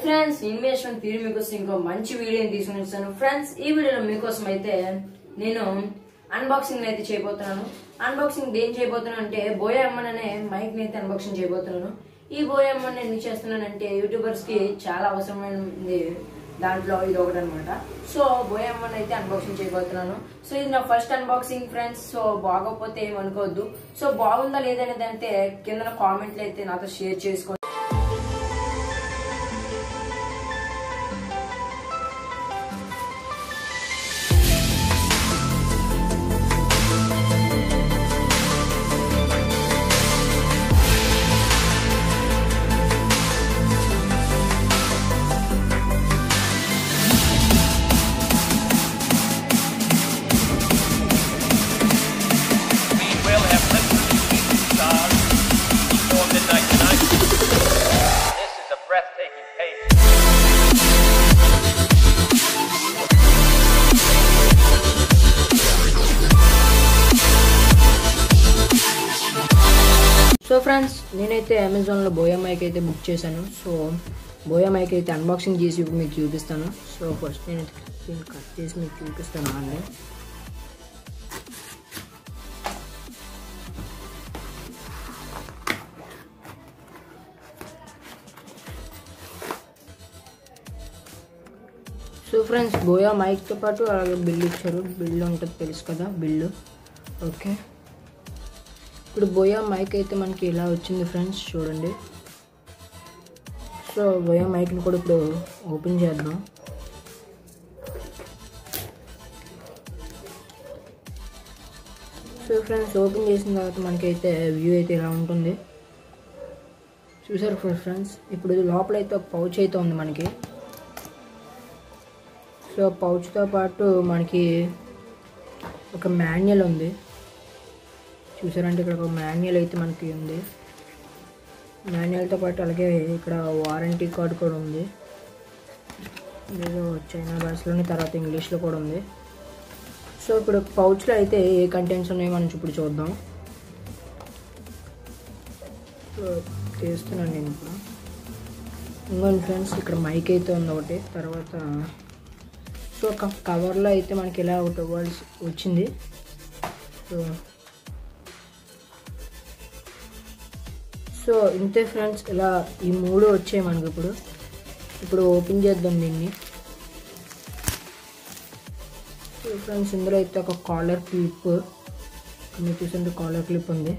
Friends invasion తీరు మీకోసం ఇంకో మంచి వీడియోని తీసుకుని వచ్చాను ఫ్రెండ్స్ ఈ వీడియోలో మీకోసం అయితే నేను అన్బాక్సింగ్ అయితే చేయబోతున్నాను అన్బాక్సింగ్ దేని చేయబోతున్నాను అంటే బోయా అమ్మన్ అనే మైక్ ని అయితే అన్బాక్సింగ్ చేయబోతున్నాను ఈ బోయా అమ్మన్ ఎందుకు చేస్తున్నానంటే యూట్యూబర్స్ కి చాలా అవసరమైనది దాంట్లో ఇది ఒకటి అనమాట సో బోయా అమ్మన్ అయితే అన్బాక్సింగ్ చేయబోతున్నాను సో ఇది నా ఫస్ట్ అన్బాక్సింగ్ ఫ్రెండ్స్ సో బాగోకపోతే ఏమనుకోవద్దు సో బాగుందా లేదనేది అంటే కింద కామెంట్లు అయితే నాతో షేర్ చేసుకోండి We will have listened to shooting stars before midnight tonight. This is a breathtaking page. So friends నేనైతే అమెజాన్లో బోయా మైక్ అయితే బుక్ చేశాను సో బోయా మైక్ అయితే అన్బాక్సింగ్ చేసి ఇప్పుడు మీకు చూపిస్తాను సో ఫస్ట్ నేనైతే దీన్ని కట్ చేసి మీకు చూపిస్తాను అండి సో ఫ్రెండ్స్ బోయా మైక్తో పాటు అలాగే బిల్లు ఇచ్చారు బిల్లు ఉంటుంది తెలుసు కదా బిల్లు ఓకే ఇప్పుడు బోయా మైక్ అయితే మనకి ఇలా వచ్చింది ఫ్రెండ్స్ చూడండి సో బోయా మైక్ని కూడా ఇప్పుడు ఓపెన్ చేద్దాం సో ఫ్రెండ్స్ ఓపెన్ చేసిన తర్వాత మనకైతే వ్యూ అయితే ఇలా ఉంటుంది చూసారు ఫ్రెండ్స్ ఇప్పుడు లోపల అయితే ఒక పౌచ్ అయితే ఉంది మనకి సో పౌచ్తో పాటు మనకి ఒక మాన్యువల్ ఉంది చూసారంటే ఇక్కడ ఒక మాన్యువల్ అయితే మనకి ఉంది మాన్యువల్తో పాటు అలాగే ఇక్కడ వారంటీ కార్డు కూడా ఉంది ఏదో చైనా భాషలోని తర్వాత ఇంగ్లీష్లో కూడా ఉంది సో ఇప్పుడు పౌచ్లో అయితే ఏ కంటెంట్స్ ఉన్నాయో మనం ఇప్పుడు చూద్దాం సో తీస్తున్నాను నేను ఇప్పుడు ఇంకోండి ఫ్రెండ్స్ ఇక్కడ మైక్ అయితే ఉంది ఒకటి తర్వాత సో ఒక కవర్లో అయితే మనకి ఇలా ఒకటి ఇవ్వాల్సి వచ్చింది సో సో ఇంతే ఫ్రెండ్స్ ఇలా ఈ మూడు వచ్చాయి మనకి ఇప్పుడు ఇప్పుడు ఓపెన్ చేద్దాం దీన్ని సో ఫ్రెండ్స్ ఇందులో అయితే ఒక కాలర్ క్లిప్ మీరు చూసంటే కాలర్ క్లిప్ ఉంది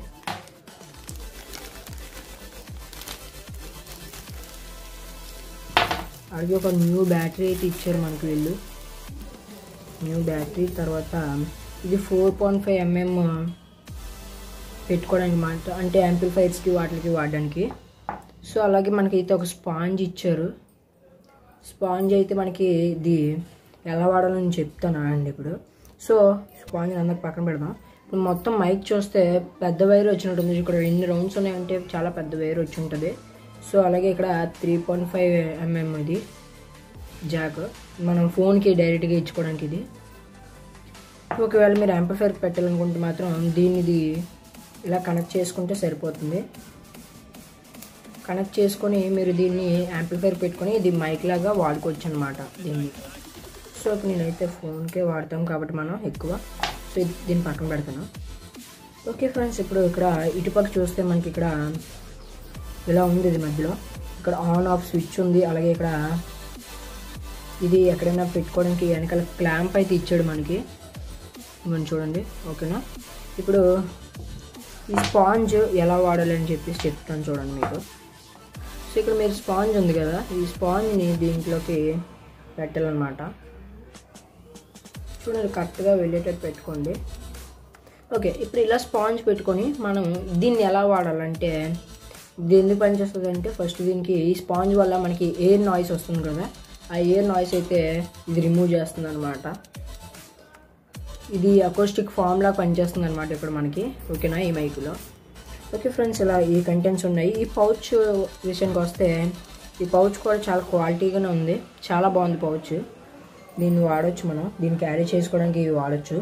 అలాగే ఒక న్యూ బ్యాటరీ అయితే ఇచ్చారు మనకి వీళ్ళు న్యూ బ్యాటరీ తర్వాత ఇది ఫోర్ పాయింట్ ఫైవ్ ఎంఎం పెట్టుకోవడానికి మాట అంటే యాంప్లిఫైర్స్కి వాటికి వాడడానికి సో అలాగే మనకి అయితే ఒక స్పాంజ్ ఇచ్చారు స్పాంజ్ అయితే మనకి ఇది ఎలా వాడాలని చెప్తాను అండి ఇప్పుడు సో స్పాంజ్ అందరికి పక్కన పెడదాం ఇప్పుడు మొత్తం మైక్ చూస్తే పెద్ద వైర్ వచ్చినట్టుంది ఇక్కడ ఎన్ని రౌండ్స్ ఉన్నాయంటే చాలా పెద్ద వైర్ వచ్చి ఉంటుంది సో అలాగే ఇక్కడ త్రీ పాయింట్ ఫైవ్ ఎంఎం ఇది జాక్ మనం ఫోన్కి డైరెక్ట్గా ఇచ్చుకోవడానికి ఇది ఒకవేళ మీరు యాంప్లిఫైర్ పెట్టాలనుకుంటే మాత్రం దీనిది ఇలా కనెక్ట్ చేసుకుంటే సరిపోతుంది కనెక్ట్ చేసుకొని మీరు దీన్ని యాంప్లిఫైర్ పెట్టుకొని ఇది మైక్ లాగా వాడుకోవచ్చు అనమాట దీన్ని సో ఇప్పుడు నేనైతే ఫోన్కే వాడతాం కాబట్టి మనం ఎక్కువ సో ఇది దీన్ని పక్కన పెడతాను ఓకే ఫ్రెండ్స్ ఇప్పుడు ఇక్కడ ఇటుపక్క చూస్తే మనకి ఇక్కడ ఇలా ఉంది ఇది మధ్యలో ఇక్కడ ఆన్ ఆఫ్ స్విచ్ ఉంది అలాగే ఇక్కడ ఇది ఎక్కడైనా పెట్టుకోవడానికి వెనకాల క్లాంప్ అయితే ఇచ్చాడు మనకి మనం చూడండి ఓకేనా ఇప్పుడు ఈ స్పాంజ్ ఎలా వాడాలని చెప్పేసి చెప్తాను చూడండి మీకు సో ఇక్కడ మీరు స్పాంజ్ ఉంది కదా ఈ స్పాంజ్ని దీంట్లోకి పెట్టాలన్నమాట చూడండి కరెక్ట్గా వెళ్ళేటట్టు పెట్టుకోండి ఓకే ఇప్పుడు ఇలా స్పాంజ్ పెట్టుకొని మనం దీన్ని ఎలా వాడాలంటే ఇది ఎందుకు పనిచేస్తుంది అంటే ఫస్ట్ దీనికి ఈ స్పాంజ్ వల్ల మనకి ఎయిర్ నాయిస్ వస్తుంది కదా ఆ ఎయిర్ నాయిస్ అయితే ఇది రిమూవ్ చేస్తుంది అనమాట ఇది అకోస్టిక్ ఫామ్ లా పనిచేస్తుంది అనమాట ఇప్పుడు మనకి ఓకేనా ఈ మైక్లో ఓకే ఫ్రెండ్స్ ఇలా ఈ కంటెంట్స్ ఉన్నాయి ఈ పౌచ్ విషయానికి వస్తే ఈ పౌచ్ కూడా చాలా క్వాలిటీగానే ఉంది చాలా బాగుంది పౌచ్ దీన్ని వాడచ్చు మనం దీన్ని క్యారీ చేసుకోవడానికి ఇవి వాడచ్చు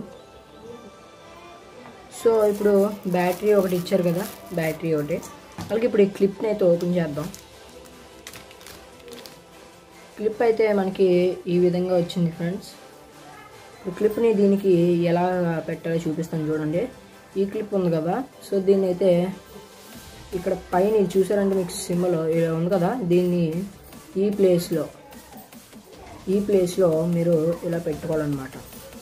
సో ఇప్పుడు బ్యాటరీ ఒకటి ఇచ్చారు కదా బ్యాటరీ ఒకటి అలాగే ఇప్పుడు ఈ క్లిప్ని అయితే ఓపెన్ చేద్దాం క్లిప్ అయితే మనకి ఈ విధంగా వచ్చింది ఫ్రెండ్స్ ఈ క్లిప్ని దీనికి ఎలా పెట్టాలో చూపిస్తాను చూడండి ఈ క్లిప్ ఉంది కదా సో దీన్ని అయితే ఇక్కడ పైన ఇది చూసారంటే మీకు సింబల్ ఇలా ఉంది కదా దీన్ని ఈ ప్లేస్లో ఈ ప్లేస్లో మీరు ఇలా పెట్టుకోవాలన్నమాట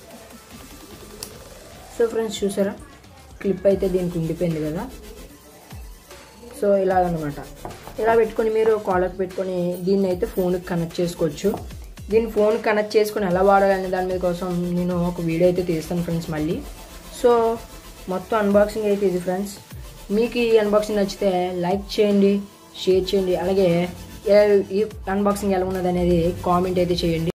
సో ఫ్రెండ్స్ చూసారా క్లిప్ అయితే దీనికి ఉండిపోయింది కదా సో ఇలాగనమాట ఇలా పెట్టుకొని మీరు కాలర్ పెట్టుకొని దీన్ని అయితే ఫోన్కి కనెక్ట్ చేసుకోవచ్చు దీన్ని ఫోన్కి కనెక్ట్ చేసుకొని ఎలా వాడాలనే దాని మీద కోసం నేను ఒక వీడియో అయితే తీస్తాను ఫ్రెండ్స్ మళ్ళీ సో మొత్తం అన్బాక్సింగ్ అయితే ఇది ఫ్రెండ్స్ మీకు ఈ అన్బాక్సింగ్ నచ్చితే లైక్ చేయండి షేర్ చేయండి అలాగే ఏ- ఈ అన్బాక్సింగ్ ఎలా ఉన్నది అనేది కామెంట్ అయితే చేయండి